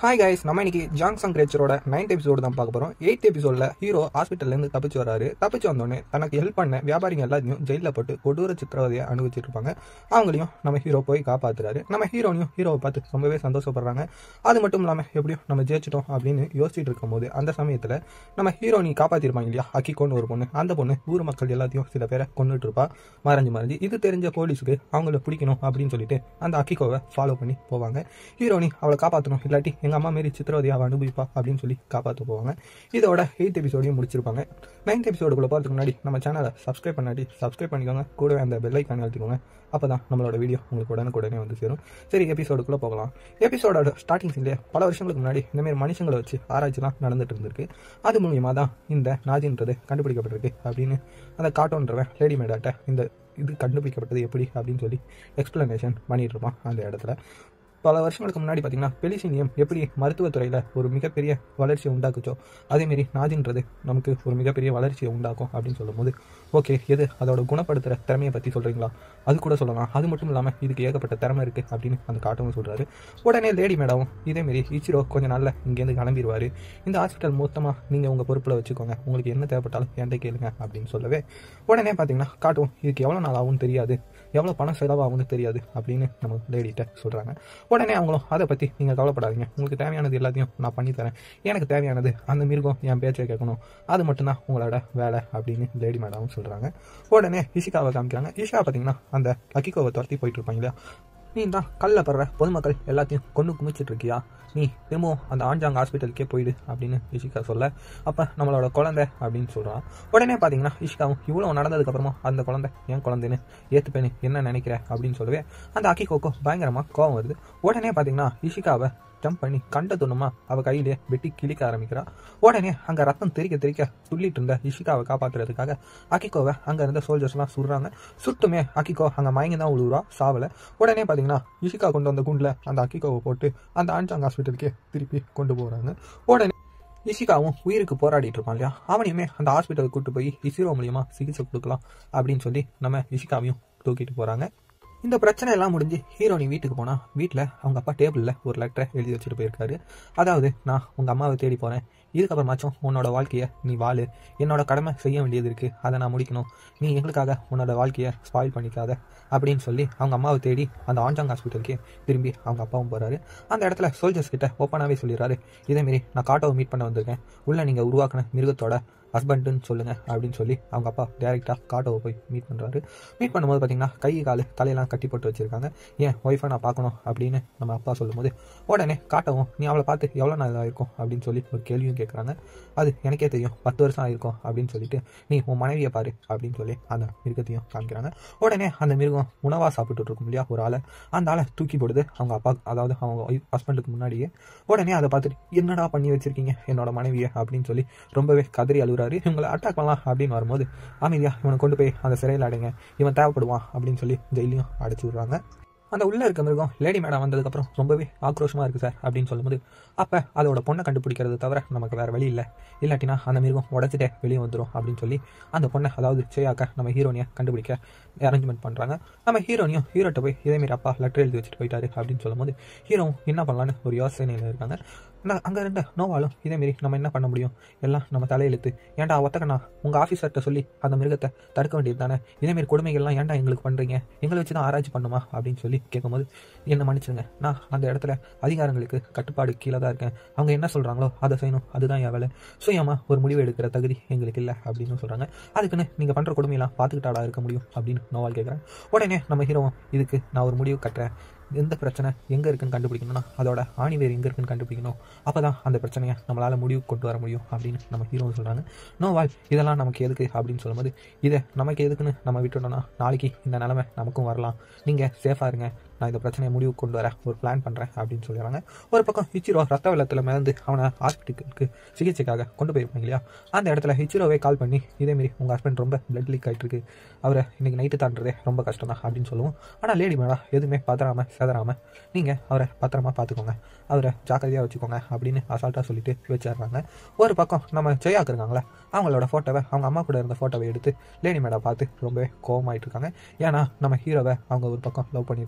hi guys நம்ம இன்னைக்கு ஜாங் சங் கிரேச்சரோட நைன்த் எபிசோடு தான் பார்க்க போறோம் எயித் எபிசோட்ல ஹீரோ ஹாஸ்பிட்டல்ல இருந்து தப்பிச்சு வராரு தப்பிச்சு வந்தோடனே தனக்கு ஹெல்ப் பண்ண வியாபாரிங்க எல்லாத்தையும் ஜெயிலில் போட்டு கொடூர சித்திரவதையை அனுபவிச்சுட்டு இருப்பாங்க அவங்களையும் நம்ம ஹீரோ போய் காப்பாத்துறாரு நம்ம ஹீரோனையும் ஹீரோவை பார்த்து ரொம்பவே சந்தோஷப்படுறாங்க அது மட்டும் இல்லாமல் எப்படியும் நம்ம ஜெயிச்சிட்டோம் அப்படின்னு யோசிச்சுட்டு இருக்கும்போது அந்த சமயத்தில் நம்ம ஹீரோனி காப்பாத்திருப்பாங்க இல்லையா அக்கிக்கோன்னு ஒரு பொண்ணு அந்த பொண்ணு ஊர் மக்கள் எல்லாத்தையும் சில பேரை கொண்டுட்டு இருப்பா மறைஞ்சு மறைஞ்சு இது தெரிஞ்ச போலீஸுக்கு அவங்கள பிடிக்கணும் அப்படின்னு சொல்லிட்டு அந்த அக்கிக்கோவை ஃபாலோ பண்ணி போவாங்க ஹீரோனி அவளை காப்பாற்றணும் இல்லாட்டி எங்கள் அம்மா மாரி சித்திரவதையை அவள் அனுபவிப்பா அப்படின்னு சொல்லி காப்பாற்ற போவாங்க இதோட எயித் எபிசோடையும் முடிச்சிருப்பாங்க நைன்த் எபிசோடுக்குள்ள போகிறதுக்கு முன்னாடி நம்ம சேனலை சப்ஸ்கிரைப் பண்ணாட்டி சப்ஸ்கிரைப் பண்ணிக்கோங்க கூடவே அந்த பெல் ஐக்கான் அழுத்திக்கோங்க அப்போ தான் நம்மளோட வீடியோ உங்களுக்கு உடனுக்குடனே வந்து சேரும் சரி எபிசோடுக்குள்ளே போகலாம் எபிசோடோட ஸ்டார்டிங் சீன்லேயே பல வருஷங்களுக்கு முன்னாடி இந்த மாதிரி மனுஷங்களை வச்சு ஆராய்ச்சிலாம் நடந்துட்டு இருந்திருக்கு அது மூலியமாக தான் இந்த நாஜின்றது கண்டுபிடிக்கப்பட்டிருக்கு அப்படின்னு அந்த காட்டோன்றவன் லேடி மேடாட்ட இந்த இது கண்டுபிடிக்கப்பட்டது எப்படி அப்படின்னு சொல்லி எக்ஸ்பிளனேஷன் பண்ணிட்டு இருப்பான் அந்த இடத்துல பல வருஷங்களுக்கு முன்னாடி பார்த்தீங்கன்னா பெலிசினியம் எப்படி மருத்துவத்துறையில் ஒரு மிகப்பெரிய வளர்ச்சியை உண்டாக்குச்சோ அதேமாரி நாஜின்றது நமக்கு ஒரு மிகப்பெரிய வளர்ச்சியை உண்டாக்கும் அப்படின்னு சொல்லும்போது ஓகே எது அதோட குணப்படுத்துகிற திறமையை பற்றி சொல்கிறீங்களா அது கூட சொல்லலாம் அது மட்டும் இல்லாமல் இதுக்கு ஏகப்பட்ட திறமை இருக்குது அப்படின்னு அந்த காட்டவும் சொல்கிறாரு உடனே லேடி மேடாவும் இதேமாரி இச்சிரோ கொஞ்ச நாளில் இங்கேருந்து கிளம்பிடுவார் இந்த ஹாஸ்பிட்டல் மொத்தமாக நீங்கள் உங்கள் பொறுப்பில் வச்சுக்கோங்க உங்களுக்கு என்ன தேவைப்பட்டாலும் என்கிட்ட கேளுங்க அப்படின்னு சொல்லவே உடனே பார்த்தீங்கன்னா காட்டும் இதுக்கு எவ்வளோ நாள் ஆகும்னு தெரியாது எவ்வளோ பணம் செலவாகும்னு தெரியாது அப்படின்னு நம்ம லேடிகிட்ட சொல்கிறாங்க உடனே அவங்களும் அதை பற்றி நீங்கள் கவலைப்படாதீங்க உங்களுக்கு தேவையானது எல்லாத்தையும் நான் பண்ணி தரேன் எனக்கு தேவையானது அந்த மிருகம் என் பேச்சை கேட்கணும் அது மட்டும்தான் உங்களோட வேலை அப்படின்னு லேடி மேடாவும் சொல்கிறாங்க உடனே இஷிகாவை காமிக்கிறாங்க இஷிகா பார்த்தீங்கன்னா அந்த அக்கிகோவை துரத்தி போயிட்டு இருப்பாங்க இல்லையா நீ தான் கல்ல படுற பொதுமக்கள் எல்லாத்தையும் கொண்டு குமிச்சிட்டு இருக்கியா நீ திரும்பவும் அந்த ஆஞ்சாங் ஹாஸ்பிட்டலுக்கே போயிடு அப்படின்னு இஷிகா சொல்ல அப்போ நம்மளோட குழந்தை அப்படின்னு சொல்கிறான் உடனே பார்த்தீங்கன்னா இஷிகாவும் இவ்வளோ நடந்ததுக்கப்புறமா அந்த குழந்தை என் குழந்தைன்னு ஏற்றுப்பேன்னு என்ன நினைக்கிற அப்படின்னு சொல்லவே அந்த அக்கிகோக்கோ பயங்கரமாக கோவம் வருது உடனே பார்த்தீங்கன்னா இஷிகாவை ஜம்ப் பண்ணி கண்ட துணுமா அவ கையிலே வெட்டி கிழிக்க ஆரம்பிக்கிறா உடனே அங்க ரத்தம் தெறிக்க தெறிக்க துள்ளிட்டு இருந்த இஷிகாவை காப்பாத்துறதுக்காக அக்கிகோவை அங்க இருந்த சோல்ஜர்ஸ் எல்லாம் சுடுறாங்க சுட்டுமே அக்கிகோ அங்க மயங்கி தான் விழுவுறா சாவல உடனே பாத்தீங்கன்னா இஷிகா கொண்டு வந்த குண்டுல அந்த அக்கிகோவை போட்டு அந்த ஆஞ்சாங் ஹாஸ்பிட்டலுக்கே திருப்பி கொண்டு போறாங்க உடனே இஷிகாவும் உயிருக்கு போராடிட்டு இருப்பான் இல்லையா அவனையுமே அந்த ஹாஸ்பிட்டலுக்கு கூட்டு போய் இசிரோ மூலியமா சிகிச்சை கொடுக்கலாம் அப்படின்னு சொல்லி நம்ம இஷிகாவையும் தூக்கிட்டு போறாங்க இந்த பிரச்சனை எல்லாம் முடிஞ்சு ஹீரோனி வீட்டுக்கு போனால் வீட்டில் அவங்க அப்பா டேபிளில் ஒரு லெட்டரை எழுதி வச்சுட்டு போயிருக்காரு அதாவது நான் உங்கள் அம்மாவை தேடி போகிறேன் இதுக்கப்புறமாச்சும் உன்னோட வாழ்க்கையை நீ வாழு என்னோட கடமை செய்ய வேண்டியது இருக்குது அதை நான் முடிக்கணும் நீ எங்களுக்காக உன்னோட வாழ்க்கையை ஸ்பாயில் பண்ணிக்காத அப்படின்னு சொல்லி அவங்க அம்மாவை தேடி அந்த ஆஞ்சாங் ஹாஸ்பிட்டலுக்கே திரும்பி அவங்க அப்பாவும் போகிறாரு அந்த இடத்துல சோல்ஜர்ஸ் கிட்ட ஓப்பனாகவே சொல்லிடுறாரு இதேமாரி நான் காட்டோவை மீட் பண்ண வந்திருக்கேன் உள்ளே நீங்கள் உருவாக்கின மிருகத்தோட ஹஸ்பண்டுன்னு சொல்லுங்கள் அப்படின்னு சொல்லி அவங்க அப்பா டேரெக்டாக காட்டோவை போய் மீட் பண்ணுறாரு மீட் பண்ணும்போது பார்த்தீங்கன்னா கை கால் தலையெல்லாம் கட்டி போட்டு வச்சுருக்காங்க ஏன் ஒய்ஃபை நான் பார்க்கணும் அப்படின்னு நம்ம அப்பா சொல்லும்போது உடனே காட்டவும் நீ அவளை பார்த்து எவ்வளோ நாள் ஆயிருக்கும் அப்படின்னு சொல்லி ஒரு கேள்வியும் கேட்குறாங்க அது எனக்கே தெரியும் பத்து வருஷம் ஆயிருக்கும் அப்படின்னு சொல்லிட்டு நீ உன் மனைவியை பாரு அப்படின்னு சொல்லி அந்த மிருகத்தையும் காமிக்கிறாங்க உடனே அந்த மிருகம் உணவாக சாப்பிட்டுட்டு இருக்கும் இல்லையா ஒரு ஆளை அந்த ஆளை தூக்கி போடுது அவங்க அப்பா அதாவது அவங்க ஹஸ்பண்டுக்கு முன்னாடியே உடனே அதை பார்த்துட்டு என்னடா பண்ணி வச்சிருக்கீங்க என்னோட மனைவியை அப்படின்னு சொல்லி ரொம்பவே கதறி அழுகுறாரு இவங்களை அட்டாக் பண்ணலாம் அப்படின்னு வரும்போது அமைதியா இவனை கொண்டு போய் அந்த சிறையில் அடைங்க இவன் தேவைப்படுவான் அப்படின்னு சொல்லி ஜெயிலையும் அடைச்சி விடுறாங்க அந்த உள்ளே இருக்க மிருகம் லேடி மேடம் வந்ததுக்கப்புறம் ரொம்பவே ஆக்ரோஷமாக இருக்குது சார் அப்படின்னு சொல்லும்போது அப்போ அதோட பொண்ணை கண்டுபிடிக்கிறது தவிர நமக்கு வேறு வழி இல்லை இல்லாட்டினா அந்த மிருகம் உடச்சிட்டே வெளியே வந்துடும் அப்படின்னு சொல்லி அந்த பொண்ணை அதாவது சேயாக்க நம்ம ஹீரோனியை கண்டுபிடிக்க அரேஞ்ச்மெண்ட் பண்ணுறாங்க நம்ம ஹீரோனியும் ஹீரோட்ட போய் இதேமாரி அப்பா லெட்டர் எழுதி வச்சுட்டு போயிட்டாரு அப்படின்னு சொல்லும்போது ஹீரோவும் என்ன பண்ணலான்னு ஒரு யோசனையில் இருக்காங்க நான் அங்கே இருந்த நோவாலும் இதேமாரி நம்ம என்ன பண்ண முடியும் எல்லாம் நம்ம தலையெழுத்து ஏன்டா ஒத்தக்கண்ணா உங்கள் ஆஃபீஸர்கிட்ட சொல்லி அந்த மிருகத்தை தடுக்க வேண்டியது தானே இதேமாரி கொடுமைகள்லாம் ஏன்டா எங்களுக்கு பண்ணுறீங்க எங்களை வச்சு தான் ஆராய்ச்சி பண்ணுமா அப்படின்னு சொல்லி கேட்கும்போது என்ன மன்னிச்சுங்க நான் அந்த இடத்துல அதிகாரங்களுக்கு கட்டுப்பாடு கீழே தான் இருக்கேன் அவங்க என்ன சொல்கிறாங்களோ அதை செய்யணும் அதுதான் என் வேலை சுயமாக ஒரு முடிவு எடுக்கிற தகுதி எங்களுக்கு இல்லை அப்படின்னு சொல்கிறாங்க அதுக்குன்னு நீங்கள் பண்ணுற கொடுமையெல்லாம் பார்த்துக்கிட்டாடா இருக்க முடியும் அப்படின்னு நோவால் கேட்குறேன் உடனே நம்ம ஹீரோவும் இதுக்கு நான் ஒரு முடிவு கட்டுறேன் எந்த பிரச்சனை எங்கே இருக்குன்னு கண்டுபிடிக்கணும்னா அதோட ஆணிவேர் எங்கே இருக்குன்னு கண்டுபிடிக்கணும் அப்போ தான் அந்த பிரச்சனையை நம்மளால் முடிவு கொண்டு வர முடியும் அப்படின்னு நம்ம ஹீரோ சொல்கிறாங்க நோவால் இதெல்லாம் நமக்கு எதுக்கு அப்படின்னு சொல்லும்போது இதை நமக்கு எதுக்குன்னு நம்ம விட்டுட்டோம்னா நாளைக்கு இந்த நிலமை நமக்கும் வரலாம் நீங்கள் சேஃபாக இருங்க நான் இந்த பிரச்சனையை முடிவு கொண்டு வர ஒரு பிளான் பண்ணுறேன் அப்படின்னு சொல்லிடுறாங்க ஒரு பக்கம் ஹிச்சிரோ ரத்த வெள்ளத்தில் மிதந்து அவனை ஹாஸ்பிட்டலுக்கு சிகிச்சைக்காக கொண்டு போயிருப்பாங்க இல்லையா அந்த இடத்துல ஹிச்சிரோவே கால் பண்ணி இதேமாரி உங்கள் ஹஸ்பண்ட் ரொம்ப பிளட் லீக் ஆகிட்டு இருக்கு அவரை இன்னைக்கு நைட்டு தாண்டதே ரொம்ப கஷ்டம் தான் அப்படின்னு சொல்லுவோம் ஆனால் லேடி மேடா எதுவுமே பதறாம செதறாம நீங்கள் அவரை பத்திரமா பார்த்துக்கோங்க அவரை ஜாக்கிரதையாக வச்சுக்கோங்க அப்படின்னு அசால்ட்டாக சொல்லிட்டு வச்சிடுறாங்க ஒரு பக்கம் நம்ம ஜெயாக்கு இருக்காங்களே அவங்களோட ஃபோட்டோவை அவங்க அம்மா கூட இருந்த ஃபோட்டோவை எடுத்து லேடி மேடா பார்த்து ரொம்பவே கோவமாயிட்டு இருக்காங்க ஏன்னா நம்ம ஹீரோவை அவங்க ஒரு பக்கம் லவ் பண்ணிட்டு இருக்காங்க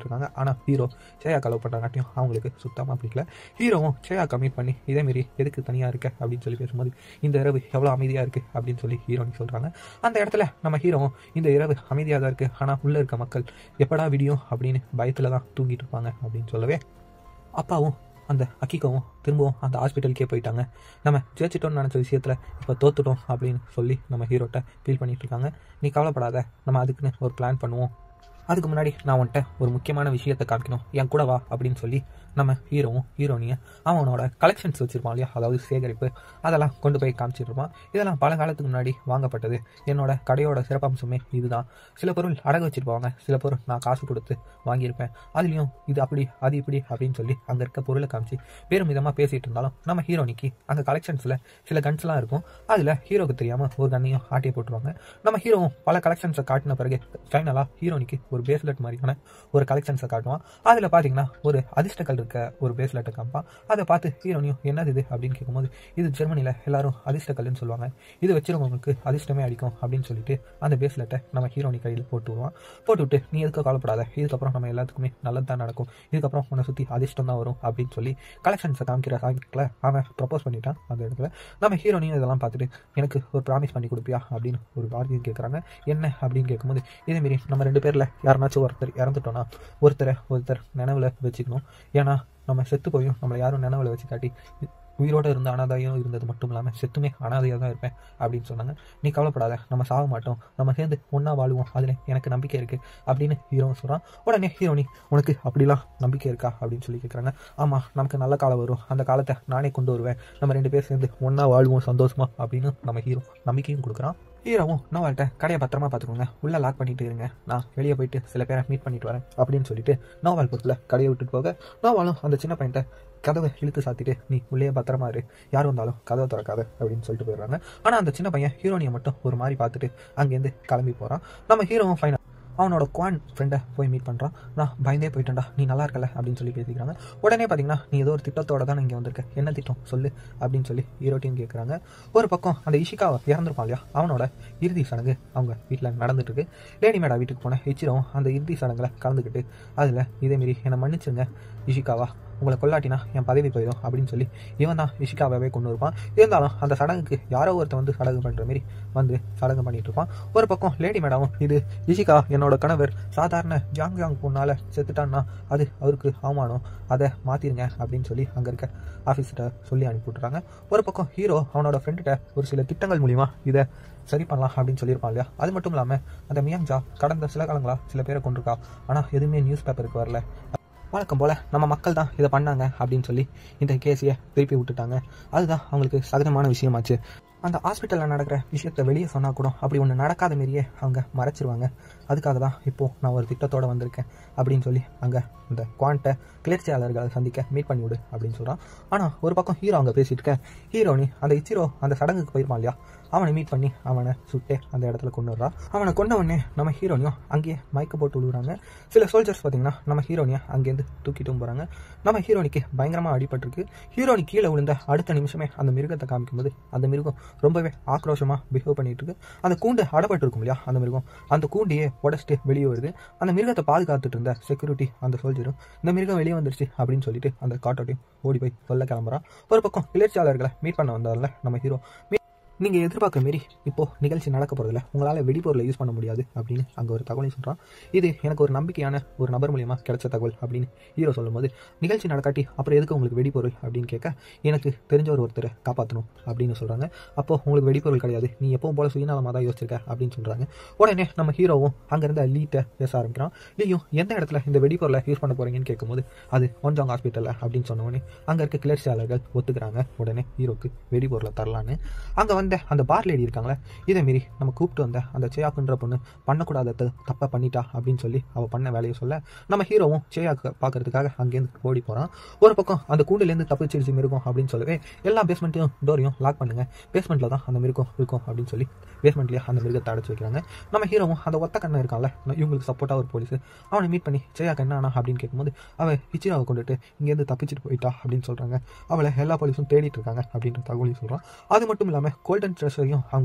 ஆனால் ஹீரோ சேயாக்கா லவ் பண்ணுறாங்காட்டியும் அவங்களுக்கு சுத்தமாக பிடிக்கல ஹீரோவும் சேயாக்கா மீட் பண்ணி இதேமாரி எதுக்கு தனியாக இருக்க அப்படின்னு சொல்லி பேசும்போது இந்த இரவு எவ்வளோ அமைதியாக இருக்குது அப்படின்னு சொல்லி ஹீரோனி சொல்கிறாங்க அந்த இடத்துல நம்ம ஹீரோவும் இந்த இரவு அமைதியாக தான் இருக்குது ஆனால் உள்ளே இருக்க மக்கள் எப்படா விடியும் அப்படின்னு பயத்தில் தான் தூங்கிட்டு இருப்பாங்க அப்படின்னு சொல்லவே அப்பாவும் அந்த அக்கிக்கவும் திரும்பவும் அந்த ஹாஸ்பிட்டலுக்கே போயிட்டாங்க நம்ம ஜெயிச்சிட்டோம்னு நினச்ச விஷயத்தில் இப்போ தோத்துட்டோம் அப்படின்னு சொல்லி நம்ம ஹீரோட்ட ஃபீல் பண்ணிட்டு இருக்காங்க நீ கவலைப்படாத நம்ம அதுக்குன்னு ஒரு பிளான் பண்ணுவோம் அதுக்கு முன்னாடி நான் உன்கிட்ட ஒரு முக்கியமான விஷயத்தை காமிக்கணும் என் கூட வா அப்படின்னு சொல்லி நம்ம ஹீரோவும் ஹீரோனியை அவனோட கலெக்ஷன்ஸ் வச்சுருப்பான் இல்லையா அதாவது சேகரிப்பு அதெல்லாம் கொண்டு போய் காமிச்சிட்டு இருப்பான் இதெல்லாம் பல காலத்துக்கு முன்னாடி வாங்கப்பட்டது என்னோட கடையோட சிறப்பம்சமே இதுதான் சில பொருள் அடகு வச்சிருப்பாங்க சில பொருள் நான் காசு கொடுத்து வாங்கியிருப்பேன் அதுலேயும் இது அப்படி அது இப்படி அப்படின்னு சொல்லி அங்கே இருக்க பொருளை காமிச்சு பேரும் விதமாக பேசிகிட்டு இருந்தாலும் நம்ம ஹீரோனிக்கு அங்கே கலெக்ஷன்ஸில் சில கன்ஸ்லாம் இருக்கும் அதில் ஹீரோக்கு தெரியாமல் ஒரு கண்ணையும் ஆட்டியை போட்டுருவாங்க நம்ம ஹீரோவும் பல கலெக்ஷன்ஸை காட்டின பிறகு ஃபைனலாக ஹீரோனிக்கு ஒரு பேஸ்லெட் மாதிரியான ஒரு கலெக்ஷன்ஸை காட்டுவான் அதில் பார்த்தீங்கன்னா ஒரு அதிர்ஷ்டக்கல் இருக்க ஒரு பேஸ்லெட்டை காமிப்பான் அதை பார்த்து ஹீரோனியும் என்னது இது அப்படின்னு கேட்கும்போது இது ஜெர்மனியில் எல்லாரும் அதிர்ஷ்டக்கல்னு சொல்லுவாங்க இது வச்சிருக்கவங்களுக்கு அதிர்ஷ்டமே அடிக்கும் அப்படின்னு சொல்லிட்டு அந்த பேஸ்லெட்டை நம்ம ஹீரோனி கையில் போட்டு விடுவான் போட்டு விட்டு நீ எதுக்கு கவலைப்படாத இதுக்கப்புறம் நம்ம எல்லாத்துக்குமே நல்லது தான் நடக்கும் இதுக்கப்புறம் உன்னை சுற்றி அதிர்ஷ்டம் தான் வரும் அப்படின்னு சொல்லி கலெக்ஷன்ஸை காமிக்கிற காமிக்கல அவன் ப்ரப்போஸ் பண்ணிட்டான் அந்த இடத்துல நம்ம ஹீரோனியும் இதெல்லாம் பார்த்துட்டு எனக்கு ஒரு ப்ராமிஸ் பண்ணி கொடுப்பியா அப்படின்னு ஒரு வார்த்தையை கேட்குறாங்க என்ன அப்படின்னு கேட்கும்போது இதேமாரி நம்ம ரெண்டு பேரில் யாருனாச்சும் ஒருத்தர் இறந்துட்டோன்னா ஒருத்தரை ஒருத்தர் நினைவில் வச்சுக்கணும் ஏன்னா நம்ம செத்து போயும் நம்மளை யாரும் நினைவில் வச்சு காட்டி உயிரோடு இருந்த அனாதையும் இருந்தது மட்டும் இல்லாமல் செத்துமே அனாதையாக தான் இருப்பேன் அப்படின்னு சொன்னாங்க நீ கவலைப்படாத நம்ம சாக மாட்டோம் நம்ம சேர்ந்து ஒன்றா வாழுவோம் அதில் எனக்கு நம்பிக்கை இருக்குது அப்படின்னு ஹீரோவும் சொல்கிறான் உடனே ஹீரோனி உனக்கு அப்படிலாம் நம்பிக்கை இருக்கா அப்படின்னு சொல்லி கேட்குறாங்க ஆமாம் நமக்கு நல்ல காலம் வரும் அந்த காலத்தை நானே கொண்டு வருவேன் நம்ம ரெண்டு பேர் சேர்ந்து ஒன்றா வாழ்வோம் சந்தோஷமா அப்படின்னு நம்ம ஹீரோ நம்பிக்கையும் கொடுக்குறான் ஹீரோவும் நோவால்கிட்ட கடையை பத்திரமா பார்த்துக்கோங்க உள்ளே லாக் பண்ணிட்டு இருங்க நான் வெளியே போயிட்டு சில பேரை மீட் பண்ணிட்டு வரேன் அப்படின்னு சொல்லிட்டு நோவால் பொறுத்தில் கடையை விட்டுட்டு போக நோவாலும் அந்த சின்ன பையன்ட்ட கதவை இழுத்து சாத்திட்டு நீ உள்ளே பத்திரமா இரு யார் வந்தாலும் கதவை திறக்காத அப்படின்னு சொல்லிட்டு போயிடுறாங்க ஆனால் அந்த சின்ன பையன் ஹீரோனியை மட்டும் ஒரு மாதிரி பார்த்துட்டு அங்கேருந்து கிளம்பி போகிறான் நம்ம ஹீரோவும் ஃபைனல் அவனோட குவான் ஃப்ரெண்டை போய் மீட் பண்ணுறான் நான் பயந்தே போயிட்டேன்டா நீ நல்லா இருக்கல அப்படின்னு சொல்லி பேசிக்கிறாங்க உடனே பார்த்தீங்கன்னா நீ ஏதோ ஒரு திட்டத்தோட தான் இங்கே வந்திருக்க என்ன திட்டம் சொல்லு அப்படின்னு சொல்லி ஹீரோட்டையும் கேட்குறாங்க ஒரு பக்கம் அந்த இஷிகாவை இறந்துருப்பான் இல்லையா அவனோட இறுதி சடங்கு அவங்க வீட்டில் நடந்துட்டு இருக்கு லேடி மேடா வீட்டுக்கு போன ஹெச்சிரவும் அந்த இறுதி சடங்குல கலந்துக்கிட்டு அதில் இதேமாரி என்னை மன்னிச்சுங்க இஷிகாவா உங்களை கொல்லாட்டினா என் பதவி போயிடும் அப்படின்னு சொல்லி இவன் தான் இஷிகாவே கொண்டு இருப்பான் இருந்தாலும் அந்த சடங்குக்கு யாரோ ஒருத்தன் வந்து சடங்கு பண்ணுற மாரி வந்து சடங்கு பண்ணிட்டு இருப்பான் ஒரு பக்கம் லேடி மேடாவும் இது இஷிகா என்னோட கணவர் சாதாரண ஜாங் ஜாங் பொண்ணால் செத்துட்டான்னா அது அவருக்கு அவமானம் அதை மாற்றிருங்க அப்படின்னு சொல்லி அங்கே இருக்க ஆஃபீஸ்கிட்ட சொல்லி அனுப்பி விட்றாங்க ஒரு பக்கம் ஹீரோ அவனோட ஃப்ரெண்டுகிட்ட ஒரு சில திட்டங்கள் மூலிமா இதை சரி பண்ணலாம் அப்படின்னு சொல்லியிருப்பான் இல்லையா அது மட்டும் இல்லாமல் அந்த மியாங்ஜா கடந்த சில காலங்களா சில பேரை கொண்டிருக்கா ஆனால் எதுவுமே நியூஸ் பேப்பருக்கு வரல வழக்கம் போல் நம்ம மக்கள் தான் இதை பண்ணாங்க அப்படின்னு சொல்லி இந்த கேஸையை திருப்பி விட்டுட்டாங்க அதுதான் அவங்களுக்கு சகஜமான விஷயமாச்சு அந்த ஹாஸ்பிட்டலில் நடக்கிற விஷயத்த வெளியே சொன்னால் கூட அப்படி ஒன்று நடக்காத மாரியே அவங்க மறைச்சிருவாங்க அதுக்காக தான் இப்போது நான் ஒரு திட்டத்தோடு வந்திருக்கேன் அப்படின்னு சொல்லி அங்கே இந்த குவான்ட்டை கிளர்ச்சியாளர்களை சந்திக்க மீட் பண்ணி விடு அப்படின்னு சொல்கிறான் ஆனால் ஒரு பக்கம் ஹீரோ அங்கே பேசிட்டு இருக்க ஹீரோனி அந்த இச்சிரோ அந்த சடங்குக்கு போயிருப்பான் இல்லையா அவனை மீட் பண்ணி அவனை சுட்டே அந்த இடத்துல கொண்டு வர்றான் அவனை கொண்ட உடனே நம்ம ஹீரோனியும் அங்கேயே மயக்க போட்டு விழுகுறாங்க சில சோல்ஜர்ஸ் பார்த்தீங்கன்னா நம்ம ஹீரோனியை அங்கேருந்து தூக்கிட்டும் போகிறாங்க நம்ம ஹீரோனிக்கு பயங்கரமாக அடிபட்டிருக்கு ஹீரோனி கீழே விழுந்த அடுத்த நிமிஷமே அந்த மிருகத்தை காமிக்கும்போது அந்த மிருகம் ரொம்பவே ஆக்ரோஷமாக பிஹேவ் பண்ணிட்டு இருக்கு அந்த கூண்டு அடப்பட்டு இருக்கும் இல்லையா அந்த மிருகம் அந்த கூண்டையே உடச்சிட்டு வெளியே வருது அந்த மிருகத்தை பாதுகாத்துட்டு இருந்த செக்யூரிட்டி அந்த சோல்ஜரும் இந்த மிருகம் வெளியே வந்துருச்சு அப்படின்னு சொல்லிட்டு அந்த காட்டோட்டையும் ஓடி போய் சொல்ல கிளம்புறான் ஒரு பக்கம் கிளர்ச்சியாளர்களை மீட் பண்ண வந்தார்ல நம்ம ஹீரோ நீங்கள் எதிர்பார்க்குற மாரி இப்போது நிகழ்ச்சி நடக்க போகிறதில்ல உங்களால் வெடிபொருளை யூஸ் பண்ண முடியாது அப்படின்னு அங்கே ஒரு தகவலையும் சொல்கிறான் இது எனக்கு ஒரு நம்பிக்கையான ஒரு நபர் மூலியமாக கிடைச்ச தகவல் அப்படின்னு ஹீரோ சொல்லும்போது நிகழ்ச்சி நடக்காட்டி அப்புறம் எதுக்கு உங்களுக்கு வெடிபொருள் அப்படின்னு கேட்க எனக்கு தெரிஞ்ச ஒரு ஒருத்தரை காப்பாற்றணும் அப்படின்னு சொல்கிறாங்க அப்போது உங்களுக்கு வெடிபொருள் கிடையாது நீ எப்பவும் போல சுயநலமாக தான் யோசிச்சிருக்க அப்படின்னு சொல்கிறாங்க உடனே நம்ம ஹீரோவும் அங்கேருந்து லீட்டை பேச ஆரம்பிக்கிறான் லீயும் எந்த இடத்துல இந்த வெடிபொருளை யூஸ் பண்ண போகிறீங்கன்னு கேட்கும்போது அது ஒன்ஜாங் ஹாஸ்பிட்டலில் அப்படின்னு சொன்ன உடனே அங்கே இருக்க கிளர்ச்சியாளர்கள் ஒத்துக்கிறாங்க உடனே ஹீரோக்கு வெடிபொருளை தரலான்னு அங்கே வந்த அந்த பார் லேடி இருக்காங்களே இதே மாரி நம்ம கூப்பிட்டு வந்த அந்த சேயாக்குன்ற பொண்ணு பண்ணக்கூடாத த- தப்பை பண்ணிட்டா அப்படின்னு சொல்லி அவள் பண்ண வேலையை சொல்ல நம்ம ஹீரோவும் சேயாக்கு பார்க்கறதுக்காக அங்கேருந்து ஓடி போகிறான் ஒரு பக்கம் அந்த கூண்டுலேருந்து தப்பிச்சிருச்சு மிருகம் அப்படின்னு சொல்லவே எல்லா பேஸ்மெண்ட்டையும் டோரையும் லாக் பண்ணுங்க பேஸ்மெண்ட்டில் தான் அந்த மிருகம் இருக்கும் அப்படின்னு சொல்லி பேஸ்மெண்ட்லேயே அந்த மிருகத்தை அடைச்சி வைக்கிறாங்க நம்ம ஹீரோவும் அந்த ஒத்த கண்ணன் இருக்கான்ல நான் இவங்களுக்கு சப்போர்ட்டாக ஒரு போலீஸ் அவனை மீட் பண்ணி சேயாக்கு என்ன ஆனா அப்படின்னு கேட்கும்போது அவள் ஹிச்சிராவை கொண்டுட்டு இங்கேருந்து தப்பிச்சிட்டு போயிட்டா அப்படின்னு சொல்கிறாங்க அவளை எல்லா போலீஸும் தேடிட்டு இருக்காங்க அப்படின்ற தகவலையும் சொல்கிறான் அது மட்டும் இல்லாமல் கோல்டன் ட்ரெஸ்ஸையும் அவங்க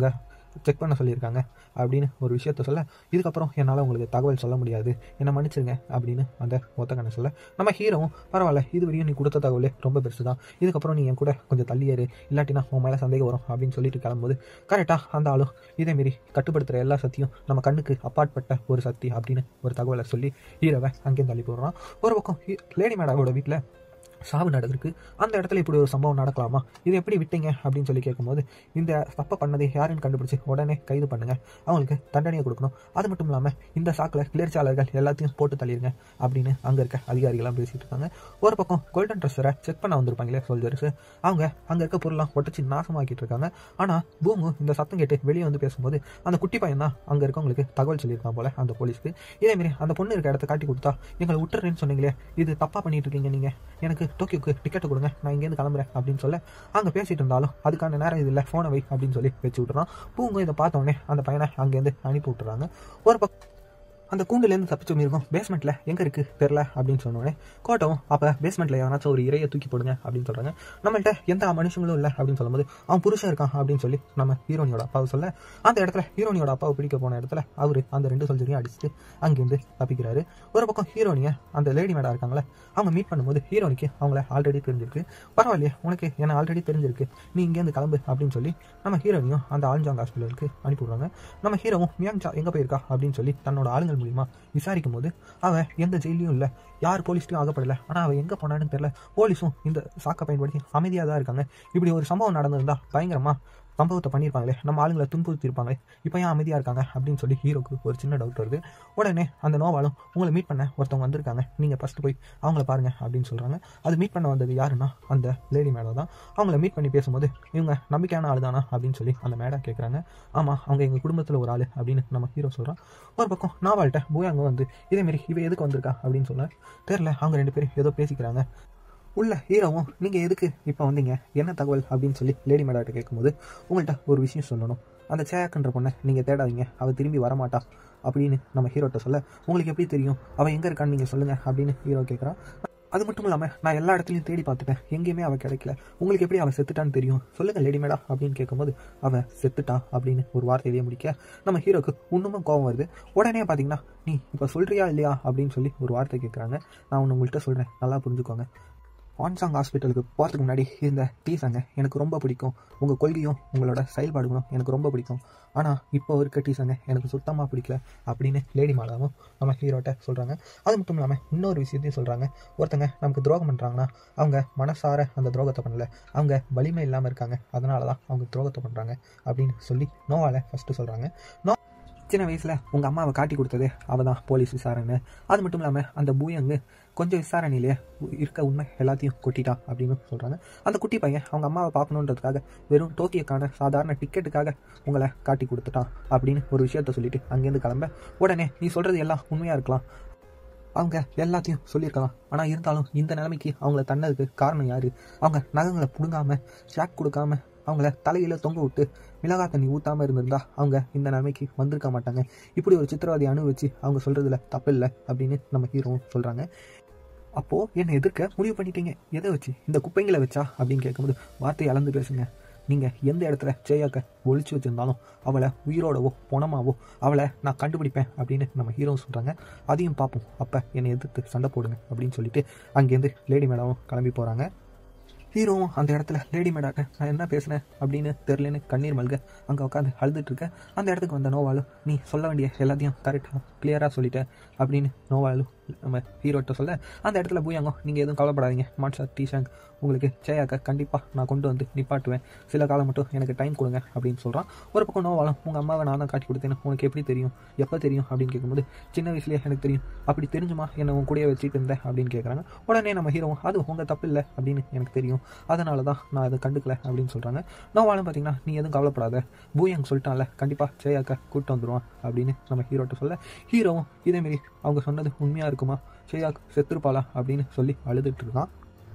செக் பண்ண சொல்லியிருக்காங்க அப்படின்னு ஒரு விஷயத்த சொல்ல இதுக்கப்புறம் என்னால் உங்களுக்கு தகவல் சொல்ல முடியாது என்னை மன்னிச்சிருங்க அப்படின்னு அந்த ஒத்தக்கண்ணை சொல்ல நம்ம ஹீரோவும் பரவாயில்ல இது வரையும் நீ கொடுத்த தகவலே ரொம்ப பெருசு தான் இதுக்கப்புறம் நீ என் கூட கொஞ்சம் தள்ளியேறு இல்லாட்டினா உன் மேலே சந்தேகம் வரும் அப்படின்னு சொல்லிட்டு கிளம்பும்போது கரெக்டாக அந்த ஆளும் இதேமாரி கட்டுப்படுத்துகிற எல்லா சக்தியும் நம்ம கண்ணுக்கு அப்பாற்பட்ட ஒரு சக்தி அப்படின்னு ஒரு தகவலை சொல்லி ஹீரோவை அங்கேயும் தள்ளி போடுறான் ஒரு பக்கம் ஹீ- லேடி மேடாவோட வீட்டில் சாவு நடந்திருக்கு அந்த இடத்துல இப்படி ஒரு சம்பவம் நடக்கலாமா இது எப்படி விட்டீங்க அப்படின்னு சொல்லி கேட்கும்போது இந்த தப்பை பண்ணது யாருன்னு கண்டுபிடிச்சு உடனே கைது பண்ணுங்க அவங்களுக்கு தண்டனையை கொடுக்கணும் அது மட்டும் இல்லாமல் இந்த சாக்கில் கிளர்ச்சியாளர்கள் எல்லாத்தையும் போட்டு தள்ளிடுங்க அப்படின்னு அங்கே இருக்க அதிகாரிகள்லாம் பேசிட்டு இருக்காங்க ஒரு பக்கம் கோல்டன் ட்ரெஸ்ஸரை செக் பண்ண வந்திருப்பாங்களே சோல்ஜர்ஸ் அவங்க அங்கே இருக்க பொருள்லாம் ஒட்டச்சு நாசமாக்கிட்டு இருக்காங்க ஆனால் பூமு இந்த சத்தம் கேட்டு வெளியே வந்து பேசும்போது அந்த குட்டி பையன் தான் அங்கே இருக்கவங்களுக்கு தகவல் சொல்லியிருக்கான் போல அந்த போலீஸ்க்கு இதேமாரி அந்த பொண்ணு இருக்க இடத்த காட்டி கொடுத்தா எங்களை விட்டுறேன்னு சொன்னீங்களே இது தப்பாக பண்ணிட்டு இருக்கீங்க நீங்கள் எனக்கு டோக்கியோக்கு டிக்கெட்டு கொடுங்க நான் இங்கேருந்து கிளம்புறேன் அப்படின்னு சொல்ல அங்கே பேசிட்டு இருந்தாலும் அதுக்கான நேரம் இது இல்லை ஃபோனை வை அப்படின்னு சொல்லி வச்சு விட்டுறான் பூங்க இதை பார்த்த உடனே அந்த பையனை அங்கேருந்து அனுப்பி விட்டுறாங்க ஒரு பக்கம் அந்த கூண்டுலேருந்து தப்பிச்சு மிருகம் பேஸ்மெண்ட்டில் எங்கே இருக்குது தெரில அப்படின்னு சொன்னோடனே கோட்டவும் அப்போ பேஸ்மெண்ட்டில் யாராச்சும் ஒரு இறையை தூக்கி போடுங்க அப்படின்னு சொல்கிறாங்க நம்மள்ட்ட எந்த மனுஷங்களும் இல்லை அப்படின்னு சொல்லும்போது அவன் புருஷன் இருக்கான் அப்படின்னு சொல்லி நம்ம ஹீரோனியோட அப்பாவை சொல்ல அந்த இடத்துல ஹீரோனியோட அப்பாவை பிடிக்க போன இடத்துல அவர் அந்த ரெண்டு சொல்ஜரையும் அடிச்சுட்டு அங்கேருந்து தப்பிக்கிறாரு ஒரு பக்கம் ஹீரோனியை அந்த லேடி மேடா இருக்காங்களே அவங்க மீட் பண்ணும்போது ஹீரோனிக்கு அவங்கள ஆல்ரெடி தெரிஞ்சிருக்கு பரவாயில்லையே உனக்கு என்ன ஆல்ரெடி தெரிஞ்சிருக்கு நீ இங்கேருந்து கிளம்பு அப்படின்னு சொல்லி நம்ம ஹீரோனியும் அந்த ஆல்ஜாங் ஹாஸ்பிட்டலுக்கு அனுப்பி விடுறாங்க நம்ம ஹீரோவும் மியாங்சா எங்கே போயிருக்கா அப்படின்னு சொல்லி தன்னோட ஆளுங்கள் மூலியமா விசாரிக்கும் போது அவன் எந்த ஜெயிலையும் இல்லை யார் போலீஸ்லையும் ஆகப்படல ஆனால் அவன் எங்கே போனான்னு தெரியல போலீஸும் இந்த சாக்கை பயன்படுத்தி அமைதியாக தான் இருக்காங்க இப்படி ஒரு சம்பவம் நடந்திருந்தா பயங்கரமா சம்பவத்தை பண்ணியிருப்பாங்களே நம்ம ஆளுங்களை துன்புறுத்திருப்பாங்களே இப்போ ஏன் அமைதியாக இருக்காங்க அப்படின்னு சொல்லி ஹீரோக்கு ஒரு சின்ன டவுட் வருது உடனே அந்த நோவாலும் உங்களை மீட் பண்ண ஒருத்தவங்க வந்திருக்காங்க நீங்கள் ஃபஸ்ட்டு போய் அவங்கள பாருங்க அப்படின்னு சொல்கிறாங்க அது மீட் பண்ண வந்தது யாருன்னா அந்த லேடி மேடம் தான் அவங்கள மீட் பண்ணி பேசும்போது இவங்க நம்பிக்கையான ஆள் தானா அப்படின்னு சொல்லி அந்த மேடம் கேட்குறாங்க ஆமாம் அவங்க எங்கள் குடும்பத்தில் ஒரு ஆள் அப்படின்னு நம்ம ஹீரோ சொல்கிறோம் ஒரு பக்கம் நாவால்கிட்ட பூயாங்க வந்து இதேமாரி இவ எதுக்கு வந்திருக்கா அப்படின்னு சொல்ல தெரில அவங்க ரெண்டு பேரும் ஏதோ பேசிக்கிறாங்க உள்ள ஹீரோவும் நீங்கள் எதுக்கு இப்போ வந்தீங்க என்ன தகவல் அப்படின்னு சொல்லி லேடி மேடாட்ட கேட்கும்போது உங்கள்கிட்ட ஒரு விஷயம் சொல்லணும் அந்த சேயாக்குன்ற பொண்ணை நீங்கள் தேடாதீங்க அவள் திரும்பி வரமாட்டா அப்படின்னு நம்ம ஹீரோட்ட சொல்ல உங்களுக்கு எப்படி தெரியும் அவள் எங்கே இருக்கான்னு நீங்கள் சொல்லுங்கள் அப்படின்னு ஹீரோ கேட்குறான் அது மட்டும் இல்லாமல் நான் எல்லா இடத்துலையும் தேடி பார்த்துட்டேன் எங்கேயுமே அவள் கிடைக்கல உங்களுக்கு எப்படி அவள் செத்துட்டான்னு தெரியும் சொல்லுங்கள் லேடி மேடா அப்படின்னு கேட்கும்போது அவன் செத்துட்டா அப்படின்னு ஒரு வார்த்தையிலேயே முடிக்க நம்ம ஹீரோக்கு இன்னுமும் கோவம் வருது உடனே பார்த்தீங்கன்னா நீ இப்போ சொல்கிறியா இல்லையா அப்படின்னு சொல்லி ஒரு வார்த்தை கேட்குறாங்க நான் ஒன்று உங்கள்கிட்ட சொல்கிறேன் நல்லா புரிஞ்சுக்கோங்க வான்சாங் ஹாஸ்பிட்டலுக்கு போகிறதுக்கு முன்னாடி இந்த டீசாங்க எனக்கு ரொம்ப பிடிக்கும் உங்கள் கொள்கையும் உங்களோட செயல்பாடுகளும் எனக்கு ரொம்ப பிடிக்கும் ஆனால் இப்போ இருக்க டீசாங்க எனக்கு சுத்தமாக பிடிக்கல அப்படின்னு லேடி மாலாவும் நம்ம ஹீரோட்ட சொல்கிறாங்க அது மட்டும் இல்லாமல் இன்னொரு விஷயத்தையும் சொல்கிறாங்க ஒருத்தங்க நமக்கு துரோகம் பண்ணுறாங்கன்னா அவங்க மனசார அந்த துரோகத்தை பண்ணல அவங்க வலிமை இல்லாமல் இருக்காங்க அதனால தான் அவங்க துரோகத்தை பண்ணுறாங்க அப்படின்னு சொல்லி நோவால ஃபஸ்ட்டு சொல்கிறாங்க நோ சின்ன வயசில் உங்கள் அம்மாவை காட்டி கொடுத்தது அவள் தான் போலீஸ் விசாரணை அது மட்டும் இல்லாமல் அந்த பூயங்கு கொஞ்சம் விசாரணையிலேயே இருக்க உண்மை எல்லாத்தையும் கொட்டிட்டா அப்படின்னு சொல்கிறாங்க அந்த குட்டி பையன் அவங்க அம்மாவை பார்க்கணுன்றதுக்காக வெறும் டோக்கியோக்கான சாதாரண டிக்கெட்டுக்காக உங்களை காட்டி கொடுத்துட்டான் அப்படின்னு ஒரு விஷயத்த சொல்லிட்டு அங்கேருந்து கிளம்ப உடனே நீ சொல்கிறது எல்லாம் உண்மையாக இருக்கலாம் அவங்க எல்லாத்தையும் சொல்லியிருக்கலாம் ஆனால் இருந்தாலும் இந்த நிலைமைக்கு அவங்கள தன்னதுக்கு காரணம் யார் அவங்க நகங்களை பிடுங்காம ஷாக் கொடுக்காம அவங்கள தலையில தொங்க விட்டு மிளகாய் தண்ணி ஊற்றாமல் இருந்திருந்தா அவங்க இந்த நிலைமைக்கு வந்திருக்க மாட்டாங்க இப்படி ஒரு சித்திரவதையை அனுபவிச்சு அவங்க சொல்கிறதுல தப்பில்லை அப்படின்னு நம்ம ஹீரோவும் சொல்கிறாங்க அப்போது என்னை எதிர்க்க முடிவு பண்ணிட்டீங்க எதை வச்சு இந்த குப்பைங்களை வச்சா அப்படின்னு கேட்கும்போது வார்த்தையை அளந்து பேசுங்க நீங்கள் எந்த இடத்துல ஜெயாக்க ஒழிச்சு வச்சுருந்தாலும் அவளை உயிரோடவோ பணமாவோ அவளை நான் கண்டுபிடிப்பேன் அப்படின்னு நம்ம ஹீரோ சொல்கிறாங்க அதையும் பார்ப்போம் அப்போ என்னை எதிர்த்து சண்டை போடுங்க அப்படின்னு சொல்லிட்டு அங்கேருந்து லேடி மேடமும் கிளம்பி போகிறாங்க ஹீரோவும் அந்த இடத்துல லேடி மேடாக்க நான் என்ன பேசுனேன் அப்படின்னு தெரிலன்னு கண்ணீர் மல்க அங்கே உட்காந்து அழுதுட்டு இருக்க அந்த இடத்துக்கு வந்த நோவாலு நீ சொல்ல வேண்டிய எல்லாத்தையும் கரெக்டாக கிளியராக சொல்லிட்டேன் அப்படின்னு நோவாலு நம்ம ஹீரோட்ட சொல்ல அந்த இடத்துல பூயாங்கோ நீங்கள் எதுவும் கவலைப்படாதீங்க மாட்சா டீஷாங் உங்களுக்கு ஜெயாக்க கண்டிப்பாக நான் கொண்டு வந்து நிப்பாட்டுவேன் சில காலம் மட்டும் எனக்கு டைம் கொடுங்க அப்படின்னு சொல்கிறான் ஒரு பக்கம் நோவாலும் உங்கள் அம்மாவை நான் தான் காட்டி கொடுத்தேன்னு உனக்கு எப்படி தெரியும் எப்போ தெரியும் அப்படின்னு கேட்கும்போது சின்ன வயசுலேயே எனக்கு தெரியும் அப்படி தெரிஞ்சுமா என்னை உன் கூடயே வச்சுட்டு இருந்தேன் அப்படின்னு கேட்குறாங்க உடனே நம்ம ஹீரோவும் அது உங்கள் தப்பு இல்லை அப்படின்னு எனக்கு தெரியும் அதனால தான் நான் அதை கண்டுக்கல அப்படின்னு சொல்கிறாங்க நோவாலும் பார்த்தீங்கன்னா நீ எதுவும் கவலைப்படாத பூயங் சொல்லிட்டான்ல கண்டிப்பாக ஜெயாக்க கூப்பிட்டு வந்துடுவான் அப்படின்னு நம்ம ஹீரோட்ட சொல்ல ஹீரோவும் இதேமாரி அவங்க சொன்னது உண்மையாக இருக்குமா ஜெயாக் செத்துருப்பாளா அப்படின்னு சொல்லி அழுதுட்டு இருக்கான்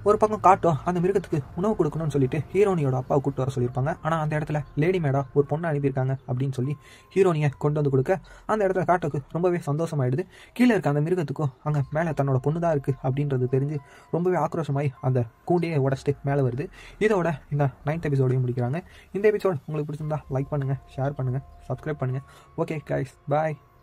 ஒரு பக்கம் காட்டும் அந்த மிருகத்துக்கு உணவு கொடுக்கணும்னு சொல்லிட்டு ஹீரோனியோட அப்பாவை கூட்டு வர சொல்லியிருப்பாங்க ஆனால் அந்த இடத்துல லேடி மேடா ஒரு பொண்ணை அனுப்பியிருக்காங்க அப்படின்னு சொல்லி ஹீரோனியை கொண்டு வந்து கொடுக்க அந்த இடத்துல காட்டுக்கு ரொம்பவே சந்தோஷமாயிடுது கீழே இருக்க அந்த மிருகத்துக்கும் அங்கே மேலே தன்னோட பொண்ணு தான் இருக்குது அப்படின்றது தெரிஞ்சு ரொம்பவே ஆக்ரோஷமாய் அந்த கூண்டையே உடச்சிட்டு மேலே வருது இதோட இந்த நைன்த் எபிசோடையும் முடிக்கிறாங்க இந்த எபிசோட் உங்களுக்கு பிடிச்சிருந்தா லைக் பண்ணுங்கள் ஷேர் பண்ணுங்கள் சப்ஸ்கிரைப் பண்ணுங்கள் ஓகே கைஸ் பாய்